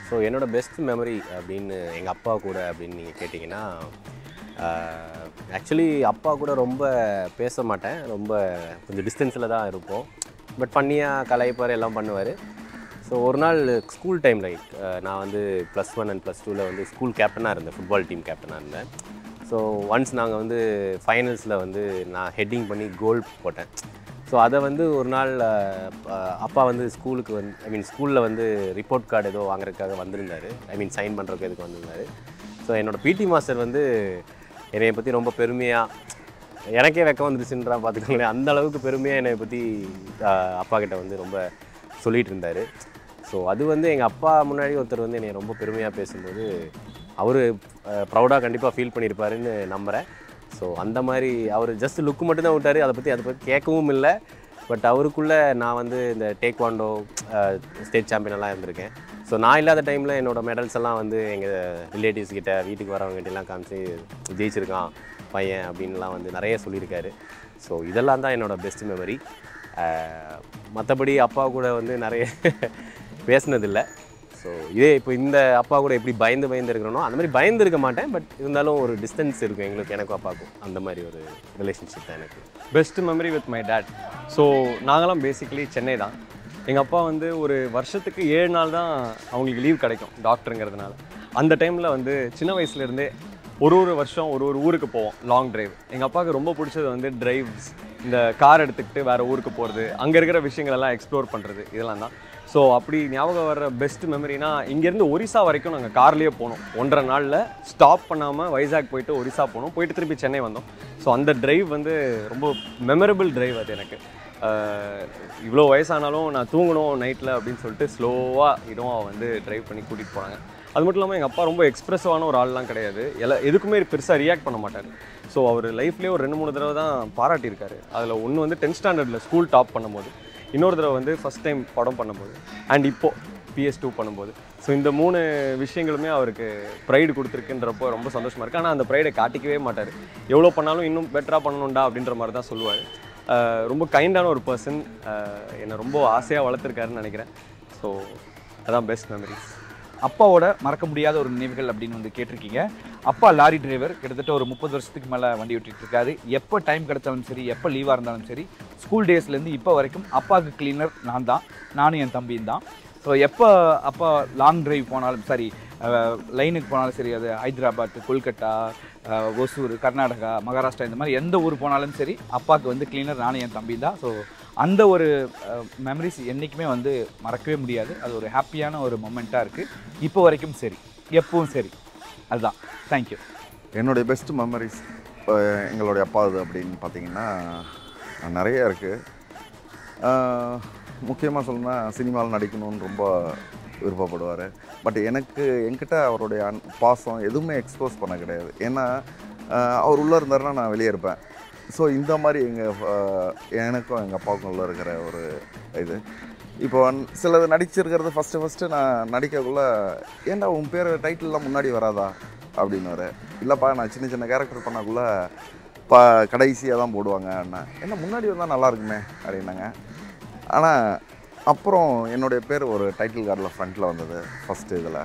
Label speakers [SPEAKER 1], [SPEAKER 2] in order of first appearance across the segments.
[SPEAKER 1] so என்னோட best memory அப்படின்னு எங்கள் அப்பா கூட அப்படின்னு நீங்கள் கேட்டிங்கன்னா ஆக்சுவலி அப்பா கூட ரொம்ப பேச மாட்டேன் ரொம்ப கொஞ்சம் டிஸ்டன்ஸில் தான் இருப்போம் பட் பண்ணியாக கலாய்ப்பார் எல்லாம் பண்ணுவார் ஸோ ஒரு நாள் ஸ்கூல் டைம் ரைட் நான் வந்து ப்ளஸ் ஒன் அண்ட் ப்ளஸ் டூவில் வந்து ஸ்கூல் கேப்டனாக இருந்தேன் ஃபுட்பால் டீம் கேப்டனாக இருந்தேன் ஸோ ஒன்ஸ் நாங்கள் வந்து ஃபைனல்ஸில் வந்து நான் ஹெட்டிங் பண்ணி கோல் போட்டேன் ஸோ அதை வந்து ஒரு நாள் அஹ், அஹ், அப்பா வந்து ஸ்கூலுக்கு வந்து ஐ மீன் ஸ்கூலில் வந்து ரிப்போர்ட் கார்டு ஏதோ வாங்குறதுக்காக வந்திருந்தாரு ஐ மீன் சைன் பண்ணுறதுக்கு எதுக்கு வந்திருந்தாரு ஸோ என்னோட பிடி மாஸ்டர் வந்து என்னைய பற்றி ரொம்ப பெருமையாக எனக்கே வெக்கம் வந்துருச்சுன்றா பார்த்துக்கோங்களேன் அந்த அளவுக்கு பெருமையாக என்னை பற்றி ஆஹ், அப்பா கிட்ட வந்து ரொம்ப சொல்லிட்டு இருந்தார் ஸோ அது வந்து எங்கள் அப்பா முன்னாடி ஒருத்தர் வந்து என்னை ரொம்ப பெருமையாக பேசும்போது அவர் ப்ரௌடாக கண்டிப்பாக ஃபீல் பண்ணியிருப்பாருன்னு நம்புகிறேன் ஸோ அந்த மாதிரி அவர் ஜஸ்ட் லுக்கு மட்டும் தான் விட்டார் அதை பற்றி அதை பற்றி கேட்கவும் இல்லை பட் அவருக்குள்ளே நான் வந்து இந்த டேக்வாண்டோ ஸ்டேட் சாம்பியனெல்லாம் இருந்திருக்கேன் ஸோ நான் இல்லாத டைமில் என்னோட மெடல்ஸ் எல்லாம் வந்து எங்கள் ரிலேட்டிவ்ஸ் கிட்ட வீட்டுக்கு வரவங்க எல்லாம் காமிச்சு ஜெயிச்சிருக்கான் பையன் அப்படின்லாம் வந்து நிறைய சொல்லியிருக்காரு ஸோ இதெல்லாம் தான் என்னோட பெஸ்ட் மெமரி மற்றபடி அப்பா கூட வந்து நிறைய பேசினதில்லை ஸோ இதே இப்போ இந்த அப்பா கூட எப்படி பயந்து பயந்து இருக்கிறனோ அந்த மாதிரி பயந்து இருக்க மாட்டேன் பட் இருந்தாலும் ஒரு டிஸ்டன்ஸ் இருக்கும் எங்களுக்கு எனக்கும் அப்பாவுக்கும் அந்த மாதிரி ஒரு ரிலேஷன்ஷிப் தான் எனக்கு
[SPEAKER 2] best memory with my dad so நாங்களாம் பேசிக்கலி சென்னை தான் எங்கள் அப்பா வந்து ஒரு வருஷத்துக்கு ஏழு நாள் தான் அவங்களுக்கு லீவ் கிடைக்கும் டாக்டருங்கிறதுனால அந்த டைமில் வந்து சின்ன வயசுலேருந்தே ஒரு ஒரு வருஷம் ஒரு ஒரு ஊருக்கு போவோம் லாங் டிரைவ் எங்கள் அப்பாவுக்கு ரொம்ப பிடிச்சது வந்து டிரைவ்ஸ் இந்த கார் எடுத்துக்கிட்டு வேறு ஊருக்கு போகிறது அங்கே இருக்கிற விஷயங்களெல்லாம் எக்ஸ்ப்ளோர் பண்ணுறது இதெல்லாம் தான் ஸோ அப்படி ஞாபகம் வர்ற பெஸ்ட் மெமரினா இங்கேருந்து ஒரிசா வரைக்கும் நாங்கள் கார்லேயே போனோம் ஒன்றரை நாளில் ஸ்டாப் பண்ணாமல் வைசாக் போயிட்டு ஒரிசா போனோம் போயிட்டு திருப்பி சென்னை வந்தோம் ஸோ அந்த டிரைவ் வந்து ரொம்ப மெமரபிள் டிரைவ் அது எனக்கு இவ்வளோ வயசானாலும் நான் தூங்கணும் நைட்டில் அப்படின்னு சொல்லிட்டு ஸ்லோவாக இதுவும் வந்து டிரைவ் பண்ணி கூட்டிகிட்டு போனாங்க அது மட்டும் இல்லாமல் எங்கள் அப்பா ரொம்ப எக்ஸ்ப்ரெசிவான ஒரு ஆள்லாம் கிடையாது எல்லா எதுக்குமே பெருசாக ரியாக்ட் பண்ண மாட்டார் ஸோ அவர் லைஃப்லேயே ஒரு ரெண்டு மூணு தடவை தான் பாராட்டியிருக்காரு அதில் ஒன்று வந்து டென்த் ஸ்டாண்டர்டில் ஸ்கூல் டாப் பண்ணும்போது இன்னொரு தடவை வந்து ஃபஸ்ட் டைம் படம் பண்ணும்போது அண்ட் இப்போது பிஎஸ் டூ பண்ணும்போது ஸோ இந்த மூணு விஷயங்களுமே அவருக்கு ப்ரைடு கொடுத்துருக்குன்றப்போ ரொம்ப சந்தோஷமாக இருக்குது ஆனால் அந்த ப்ரைடை காட்டிக்கவே மாட்டார் எவ்வளோ பண்ணாலும் இன்னும் பெட்டராக பண்ணணும்டா அப்படின்ற மாதிரி தான் சொல்லுவார் ரொம்ப கைண்டான ஒரு பர்சன் என்னை ரொம்ப ஆசையாக வளர்த்துருக்காருன்னு நினைக்கிறேன் ஸோ அதான் பெஸ்ட் மெமரிஸ்
[SPEAKER 3] அப்பாவோட மறக்க முடியாத ஒரு நினைவுகள் அப்படின்னு வந்து கேட்டிருக்கீங்க அப்பா லாரி டிரைவர் கிட்டத்தட்ட ஒரு முப்பது வருஷத்துக்கு மேலே வண்டி ஓட்டிட்டு இருக்காரு எப்போ டைம் கிடைச்சாலும் சரி எப்போ லீவாக இருந்தாலும் சரி ஸ்கூல் டேஸ்லேருந்து இப்போ வரைக்கும் அப்பாவுக்கு கிளீனர் நான் தான் நானும் என் தம்பியும் தான் ஸோ எப்போ அப்பா லாங் டிரைவ் போனாலும் சரி லைனுக்கு போனாலும் சரி அது ஹைதராபாத் கொல்கட்டா அஹ், ஒசூர் கர்நாடகா மகாராஷ்டிரா இந்த மாதிரி எந்த ஊர் போனாலும் சரி அப்பாவுக்கு வந்து கிளீனர் நானும் என் தம்பி தான் ஸோ அந்த ஒரு மெமரிஸ் என்றைக்குமே வந்து மறக்கவே முடியாது அது ஒரு ஹாப்பியான ஒரு மொமெண்ட்டாக இருக்குது இப்போ வரைக்கும் சரி எப்பவும் சரி அதுதான் தேங்க்யூ
[SPEAKER 4] என்னுடைய பெஸ்ட் மெமரிஸ் எங்களுடைய அப்பா இது அப்படின்னு பார்த்தீங்கன்னா நிறைய இருக்குது முக்கியமாக சொல்லணும்னா சினிமாவில் நடிக்கணும்னு ரொம்ப விருப்பப்படுவார் பட் எனக்கு என்கிட்ட அவருடைய அன் பாசம் எதுவுமே எக்ஸ்போஸ் பண்ண கிடையாது ஏன்னா ஆஹ், அவர் உள்ளே இருந்தாருன்னா நான் வெளியே இருப்பேன் ஸோ இந்த மாதிரி எங்கள் எனக்கும் எங்கள் அப்பாவுக்கும் உள்ள இருக்கிற ஒரு இது இப்போ வந்து சிலது நடிச்சிருக்கிறது ஃபஸ்ட்டு ஃபஸ்ட்டு நான் நடிக்கக்குள்ள ஏன்டா உன் பேர் டைட்டில்லாம் முன்னாடி வராதா அப்படின்னு இல்லைப்பா நான் சின்ன சின்ன கேரக்டர் பண்ணக்குள்ள பா கடைசியாக தான் போடுவாங்க அண்ணன் என்ன முன்னாடி வந்தால் நல்லா இருக்குமே அப்படின்னாங்க ஆனால் அப்புறம் என்னுடைய பேர் ஒரு டைட்டில் கார்டில் ஃப்ரண்ட்டில் வந்தது ஃபஸ்ட்டு இதில்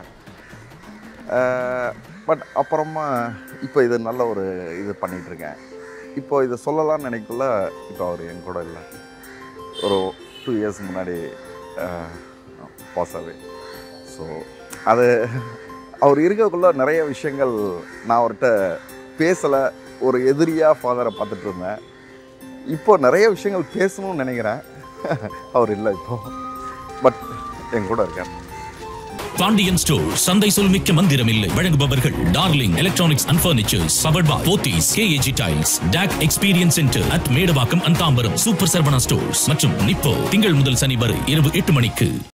[SPEAKER 4] பட் அப்புறமா இப்போ இது நல்ல ஒரு இது பண்ணிகிட்ருக்கேன் இப்போ இதை சொல்லலாம்னு நினைக்கக்குள்ள இப்போ அவர் என் கூட இல்லை ஒரு டூ இயர்ஸ் முன்னாடி பாஸ் ஆகவே ஸோ அது அவர் இருக்கக்குள்ள நிறைய விஷயங்கள் நான் அவர்கிட்ட பேசலை ஒரு எதிரியாக ஃபாதரை பார்த்துட்டு இருந்தேன் இப்போ நிறைய விஷயங்கள் பேசணும்னு நினைக்கிறேன் அவர் இல்லை இப்போ பட் என் கூட இருக்கார்
[SPEAKER 5] பாண்டியன் ஸ்டோர் சந்தை சொல் மிக்க மந்திரம் இல்லை வழங்குபவர்கள் டார்லிங் எலக்ட்ரானிக்ஸ் அண்ட் பர்னிச்சர்ஸ் சபர்பா போத்தீஸ் கேஏஜி டைல்ஸ் டாக் experience centre at Medavakkam and Tambaram super Saravana stores மற்றும் நிப்போ திங்கள் முதல் சனி வரை இரவு எட்டு மணிக்கு